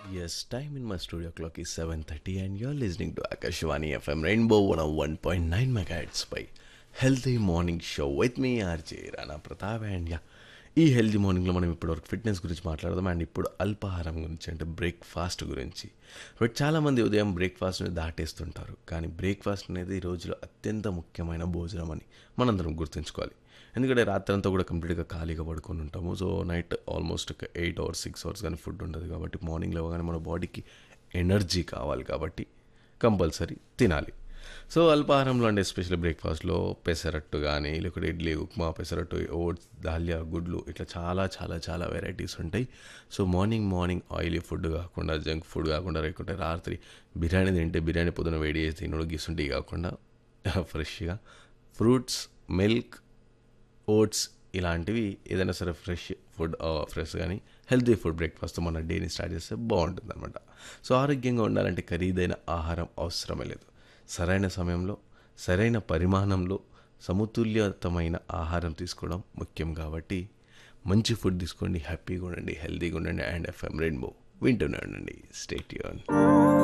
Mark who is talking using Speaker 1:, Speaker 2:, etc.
Speaker 1: Yes, time in my studio clock is 7.30 and you're listening to Akashvani FM Rainbow 101.9 megahertz by Healthy Morning Show with me RJ Rana Pratap and yeah, ఈ healthy మార్నింగ్లో మనం ఇప్పటివరకు fitness గురించి మాట్లాడదాం and ఇప్పుడు అల్పాహారం గురించి అంటే బ్రేక్ఫాస్ట్ గురించి బట్ చాలామంది ఉదయం బ్రేక్ఫాస్ట్ని దాటేస్తుంటారు కానీ బ్రేక్ఫాస్ట్ అనేది ఈ రోజులో అత్యంత ముఖ్యమైన భోజనం అని మనందరం గుర్తుంచుకోవాలి ఎందుకంటే రాత్రంతా కూడా కంప్లీట్గా ఖాళీగా పడుకొని ఉంటాము సో నైట్ ఆల్మోస్ట్ ఒక ఎయిట్ అవర్స్ సిక్స్ అవర్స్ కానీ ఫుడ్ ఉండదు కాబట్టి మార్నింగ్ లేవగానే మన బాడీకి ఎనర్జీ కావాలి కాబట్టి కంపల్సరీ తినాలి సో అల్పాహారంలో అంటే ఎస్పెషల్లీ బ్రేక్ఫాస్ట్లో పెసరట్టు కానీ లేకపోతే ఇడ్లీ ఉప్మా పెసరట్టు ఓట్స్ దాల్యా గుడ్లు ఇట్లా చాలా చాలా చాలా వెరైటీస్ ఉంటాయి so morning morning oily food కాకుండా జంక్ ఫుడ్ కాకుండా లేకుంటే రాత్రి బిర్యానీ తింటే బిర్యానీ పొద్దున వేడి చేసి తినడు గిసుంటి కాకుండా ఫ్రెష్గా ఫ్రూట్స్ మిల్క్ ఓట్స్ ఇలాంటివి ఏదైనా సరే ఫ్రెష్ ఫుడ్ ఫ్రెష్ కానీ హెల్తీ ఫుడ్ బ్రేక్ఫాస్ట్ మన డేని స్టార్ట్ చేస్తే బాగుంటుంది అనమాట సో ఆరోగ్యంగా ఉండాలంటే ఖరీదైన ఆహారం అవసరమే లేదు సరైన సమయంలో సరైన పరిమాణంలో సమతుల్యతమైన ఆహారం తీసుకోవడం ముఖ్యం కాబట్టి మంచి ఫుడ్ తీసుకోండి హ్యాపీగా ఉండండి హెల్తీగా ఉండండి అండ్ ఎఫ్ఎం రెయిన్బో వింటూనే ఉండండి స్టేట్ యూన్